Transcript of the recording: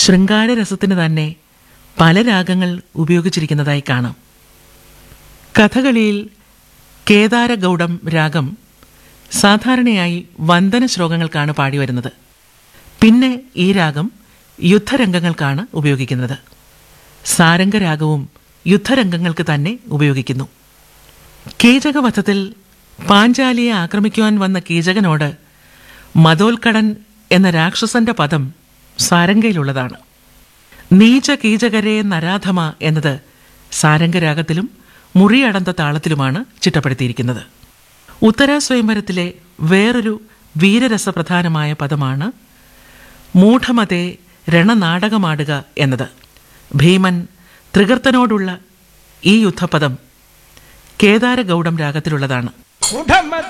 ശൃംഗാരരസത്തിന് തന്നെ പല രാഗങ്ങൾ ഉപയോഗിച്ചിരിക്കുന്നതായി കാണാം കഥകളിയിൽ കേദാരഗൗഡം രാഗം സാധാരണയായി വന്ദന ശ്ലോകങ്ങൾക്കാണ് പാടിവരുന്നത് പിന്നെ ഈ രാഗം യുദ്ധരംഗങ്ങൾക്കാണ് ഉപയോഗിക്കുന്നത് സാരംഗരാഗവും യുദ്ധരംഗങ്ങൾക്ക് തന്നെ ഉപയോഗിക്കുന്നു കീചകവധത്തിൽ പാഞ്ചാലിയെ ആക്രമിക്കുവാൻ വന്ന കീചകനോട് മതോൽക്കടൻ എന്ന രാക്ഷസന്റെ പദം സാരംഗയിലുള്ളതാണ് നീച കീചകരെ നരാധമ എന്നത് സാരംഗരാഗത്തിലും മുറിയടന്ത താളത്തിലുമാണ് ചിട്ടപ്പെടുത്തിയിരിക്കുന്നത് ഉത്തരാ സ്വയംവരത്തിലെ വേറൊരു വീരരസപ്രധാനമായ പദമാണ് മൂഢമതേ രണനാടകമാടുക എന്നത് ഭീമൻ ത്രികർത്തനോടുള്ള ഈ യുദ്ധപദം കേദാരഗൗഡം രാഗത്തിലുള്ളതാണ് മൂഢമത